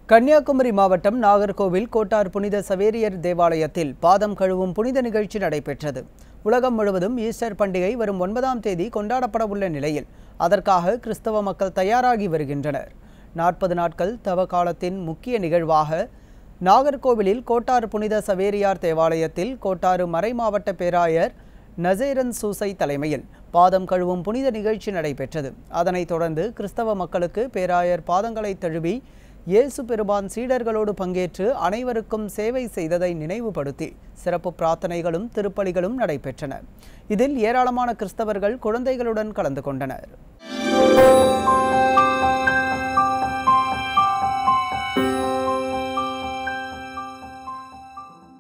கன்னியாகுமரி மாவட்டம் நாகர்கோவில் கோட்டார் புனித சவேரியர் தேவாலயத்தில் பாதம் கழுவும் புனித நிகழ்ச்சி நடைபெற்றது உலகம் முழுவதும் ஈஸ்டர் பண்டிகை வரும் ஒன்பதாம் தேதி கொண்டாடப்பட உள்ள நிலையில் அதற்காக கிறிஸ்தவ மக்கள் தயாராகி வருகின்றனர் நாற்பது நாட்கள் தவ காலத்தின் முக்கிய நிகழ்வாக நாகர்கோவிலில் கோட்டார் புனித சவேரியார் தேவாலயத்தில் கோட்டாறு மறைமாவட்ட பேராயர் நசேரன் சூசை தலைமையில் பாதம் கழுவும் புனித நிகழ்ச்சி நடைபெற்றது அதனைத் தொடர்ந்து கிறிஸ்தவ மக்களுக்கு பேராயர் பாதங்களை தழுவி இயேசு பெருமான் சீடர்களோடு பங்கேற்று அனைவருக்கும் சேவை செய்ததை நினைவுபடுத்தி சிறப்பு பிரார்த்தனைகளும் திருப்பலிகளும் நடைபெற்றன இதில் ஏராளமான கிறிஸ்தவர்கள் குழந்தைகளுடன் கலந்து கொண்டனர்